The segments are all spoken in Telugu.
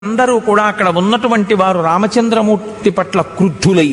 అందరూ కూడా అక్కడ ఉన్నటువంటి వారు రామచంద్రమూర్తి పట్ల క్రుద్ధులై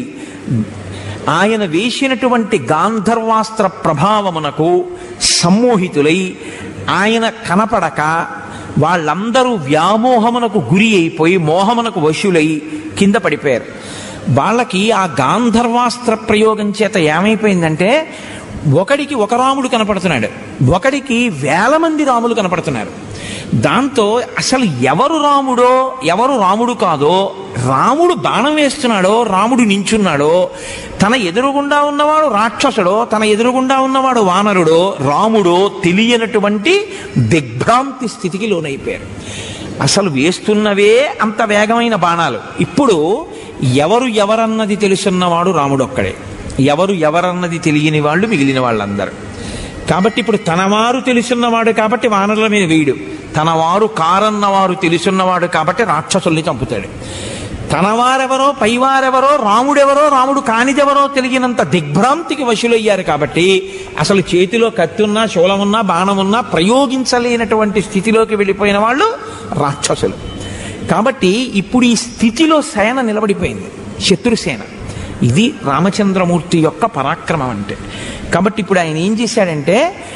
ఆయన వేసినటువంటి గాంధర్వాస్త్ర ప్రభావమునకు సమ్మోహితులై ఆయన కనపడక వాళ్ళందరూ వ్యామోహమునకు గురి అయిపోయి మోహమునకు వశులై కింద పడిపోయారు వాళ్ళకి ఆ గాంధర్వాస్త్ర ప్రయోగం చేత ఏమైపోయిందంటే ఒకడికి ఒక రాముడు కనపడుతున్నాడు ఒకడికి వేల మంది రాములు కనపడుతున్నారు దాంతో అసలు ఎవరు రాముడో ఎవరు రాముడు కాదో రాముడు బాణం వేస్తున్నాడో రాముడు నించున్నాడో తన ఎదురుగుండా ఉన్నవాడు రాక్షసుడో తన ఎదురుగుండా ఉన్నవాడు వానరుడో రాముడో తెలియనటువంటి దిగ్భ్రాంతి స్థితికి లోనైపోయారు అసలు వేస్తున్నవే అంత వేగమైన బాణాలు ఇప్పుడు ఎవరు ఎవరన్నది తెలుసున్నవాడు రాముడు ఒక్కడే ఎవరు ఎవరన్నది తెలియని వాళ్ళు మిగిలిన వాళ్ళందరూ కాబట్టి ఇప్పుడు తనవారు తెలుసున్నవాడు కాబట్టి వానరుల మీద వేయడు తనవారు కారన్నవారు తెలుసున్నవాడు కాబట్టి రాక్షసుల్ని చంపుతాడు తనవారెవరో పైవారెవరో రాముడెవరో రాముడు కానిదెవరో తెలియనంత దిగ్భ్రాంతికి వశులయ్యారు కాబట్టి అసలు చేతిలో కత్తున్నా శూలమున్నా బాణమున్నా ప్రయోగించలేనటువంటి స్థితిలోకి వెళ్ళిపోయిన వాళ్ళు రాక్షసులు కాబట్టి ఇప్పుడు ఈ స్థితిలో సేన నిలబడిపోయింది శత్రుసేన ఇది రామచంద్రమూర్తి యొక్క పరాక్రమం అంటే కాబట్టి ఇప్పుడు ఆయన ఏం చేశాడంటే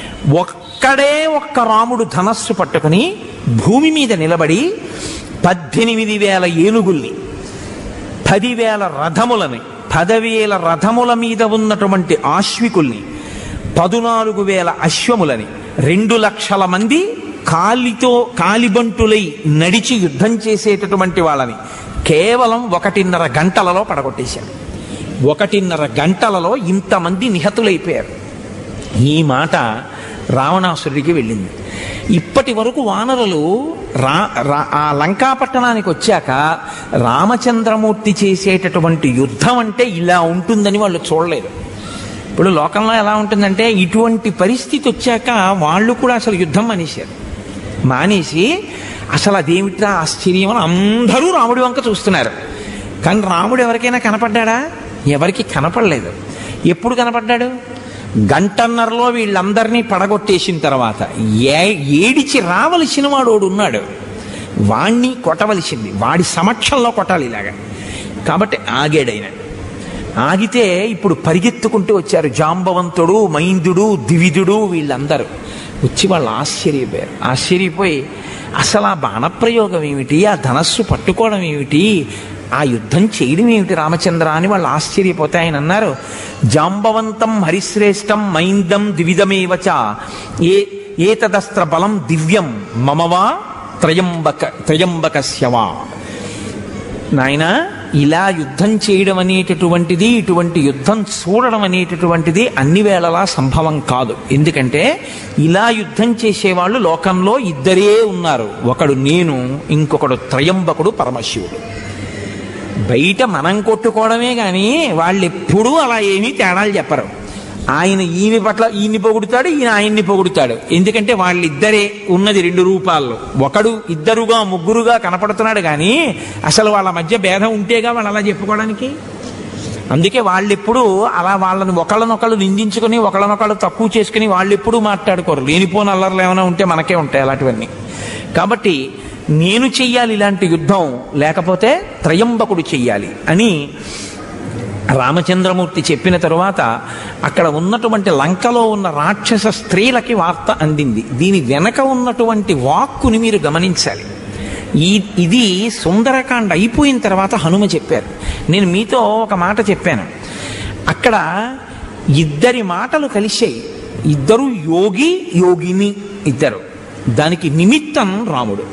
ఒక్కడే ఒక్క రాముడు ధనస్సు పట్టుకుని భూమి మీద నిలబడి పద్దెనిమిది వేల ఏనుగుల్ని పదివేల రథములని పదవేల రథముల మీద ఉన్నటువంటి ఆశ్వికుల్ని పదునాలుగు వేల అశ్వములని రెండు లక్షల మంది కాలితో కాలిబంటులై నడిచి యుద్ధం చేసేటటువంటి వాళ్ళని కేవలం ఒకటిన్నర గంటలలో పడగొట్టేశాడు ఒకటిన్నర గంటలలో ఇంతమంది నిహతులైపోయారు ఈ మాట రావణాసురుడికి వెళ్ళింది ఇప్పటి వరకు వానరులు రా రా- ఆ లంకాపట్టణానికి వచ్చాక రామచంద్రమూర్తి చేసేటటువంటి యుద్ధం అంటే ఇలా ఉంటుందని వాళ్ళు చూడలేదు ఇప్పుడు లోకంలో ఎలా ఉంటుందంటే ఇటువంటి పరిస్థితి వచ్చాక వాళ్ళు కూడా అసలు యుద్ధం మానేశారు మానేసి అసలు అదేమిట్రా ఆశ్చర్యం అని అందరూ రాముడి వంక చూస్తున్నారు కానీ రాముడు ఎవరికైనా కనపడ్డాడా ఎవరికి కనపడలేదు ఎప్పుడు కనపడ్డాడు గంటన్నరలో వీళ్ళందరినీ పడగొట్టేసిన తర్వాత ఏ ఏడిచి రావలసిన వాడు ఒకడు ఉన్నాడు వాణ్ణి కొట్టవలసింది వాడి సమక్షంలో కొట్టాలి ఇలాగా కాబట్టి ఆగాడైన ఆగితే ఇప్పుడు పరిగెత్తుకుంటూ వచ్చారు జాంబవంతుడు మైందుడు దివిదుడు వీళ్ళందరూ వచ్చి వాళ్ళు ఆశ్చర్యపోయారు ఆశ్చర్యపోయి అసలు ఆ బాణప్రయోగం ఏమిటి ఆ ధనస్సు పట్టుకోవడం ఏమిటి ఆ యుద్ధం చేయడం ఏమిటి రామచంద్ర అని వాళ్ళు ఆశ్చర్యపోతే ఆయన అన్నారు జాంబవంతం హరిశ్రేష్టం మైందం ద్విధమేవచ ఏ ఏతదస్త్ర బలం దివ్యం మమవా త్రయంబక త్రయంబకస్యవా నాయన ఇలా యుద్ధం చేయడం అనేటటువంటిది ఇటువంటి యుద్ధం చూడడం అనేటటువంటిది అన్ని వేళలా సంభవం కాదు ఎందుకంటే ఇలా యుద్ధం చేసేవాళ్ళు లోకంలో ఇద్దరే ఉన్నారు ఒకడు నేను ఇంకొకడు త్రయంబకుడు పరమశివుడు బయట మనం కొట్టుకోవడమే కానీ వాళ్ళు ఎప్పుడూ అలా ఏమీ తేడాలు చెప్పరు ఆయన ఈయన పట్ల ఈయన్ని పొగుడుతాడు ఈయన ఆయన్ని పొగుడుతాడు ఎందుకంటే వాళ్ళిద్దరే ఉన్నది రెండు రూపాల్లో ఒకడు ఇద్దరుగా ముగ్గురుగా కనపడుతున్నాడు కానీ అసలు వాళ్ళ మధ్య భేదం ఉంటేగా వాళ్ళు అలా చెప్పుకోవడానికి అందుకే వాళ్ళెప్పుడు అలా వాళ్ళని ఒకళ్ళనొకళ్ళు నిందించుకుని ఒకళ్ళనొకళ్ళు తక్కువ చేసుకుని వాళ్ళెప్పుడు మాట్లాడుకోరు లేనిపోని అల్లర్లు ఏమైనా ఉంటే మనకే ఉంటాయి అలాంటివన్నీ కాబట్టి నేను చెయ్యాలి ఇలాంటి యుద్ధం లేకపోతే త్రయంబకుడు చెయ్యాలి అని రామచంద్రమూర్తి చెప్పిన తరువాత అక్కడ ఉన్నటువంటి లంకలో ఉన్న రాక్షస స్త్రీలకి వార్త అందింది దీని వెనక ఉన్నటువంటి వాక్కుని మీరు గమనించాలి ఈ ఇది సుందరకాండ అయిపోయిన తర్వాత హనుమ చెప్పారు నేను మీతో ఒక మాట చెప్పాను అక్కడ ఇద్దరి మాటలు కలిసాయి ఇద్దరు యోగి యోగిని ఇద్దరు దానికి నిమిత్తం రాముడు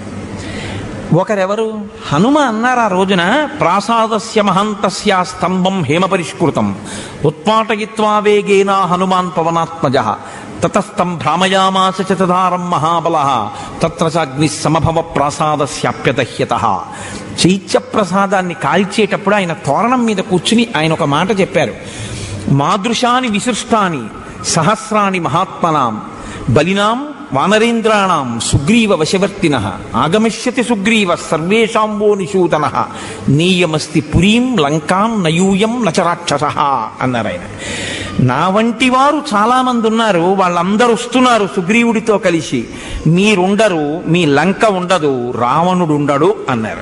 ఒకరెవరు హనుమ అన్నారు ఆ రోజున ప్రాసాదస్య మహంతస్య స్తంభం హేమపరిష్కృతం ఉత్పాటయిత్వా వేగేన హనుమాన్ పవనాత్మజ తతస్తం భ్రామయామాస చతధారం మహాబల తత్ర చాగ్ని సమభవ ప్రాసాదస్యాప్యదహ్యత చైత్య ప్రసాదాన్ని కాల్చేటప్పుడు ఆయన తోరణం మీద కూర్చుని ఆయన ఒక మాట చెప్పారు మాదృశాని విశిష్టాని సహస్రాని మహాత్మనాం బలినాం వానరేంద్రాణం సుగ్రీవ వశవర్తిన ఆగమిష్యతి సుగ్రీవ సర్వేషాంబో నిషూతన నీయమస్తి పురీం లంకాం నయూయం నచరాక్షస అన్నారు ఆయన నా వంటి వారు చాలా మంది ఉన్నారు వాళ్ళందరూ వస్తున్నారు సుగ్రీవుడితో కలిసి మీరుండరు మీ లంక ఉండదు రావణుడు ఉండడు అన్నారు